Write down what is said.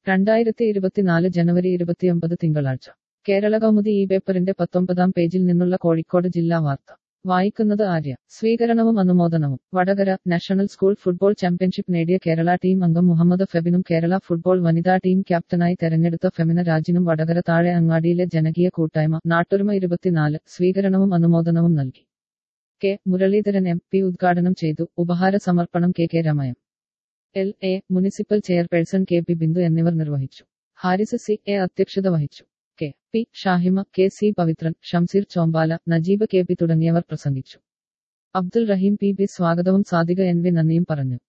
രണ്ടായിരത്തി ഇരുപത്തിനാല് ജനുവരി ഇരുപത്തിയൊമ്പത് തിങ്കളാഴ്ച കേരള കൗമുദി ഈ പേപ്പറിന്റെ പത്തൊമ്പതാം പേജിൽ നിന്നുള്ള കോഴിക്കോട് ജില്ലാ വാർത്ത വായിക്കുന്നത് ആര്യ സ്വീകരണവും അനുമോദനവും Vadakara national school football championship നേടിയ കേരള ടീം അംഗം മുഹമ്മദ് ഫെബിനും കേരള ഫുട്ബോൾ വനിതാ ടീം ക്യാപ്റ്റനായി തെരഞ്ഞെടുത്ത ഫെമിന രാജിനും വടകര താഴെ അങ്ങാടിയിലെ ജനകീയ കൂട്ടായ്മ നാട്ടൊരുമ ഇരുപത്തിനാല് സ്വീകരണവും അനുമോദനവും നൽകി കെ മുരളീധരൻ എം പി ഉദ്ഘാടനം ചെയ്തു ഉപഹാര സമർപ്പണം കെ കെ രമയം L A municipal chairperson K P Bindu എന്നിവർ നിർവഹിച്ചു ഹാരിസ് സി എ അധ്യക്ഷത വഹിച്ചു K P Shahima K C Pavithran Shamseer Chombala Najeeb K P തുടങ്ങിയവർ പ്രസംഗിച്ചു അബ്ദുൽ റഹീം പി ബി സ്വാഗതവും സാദിക എൻ വി നന്ദിയും പറഞ്ഞു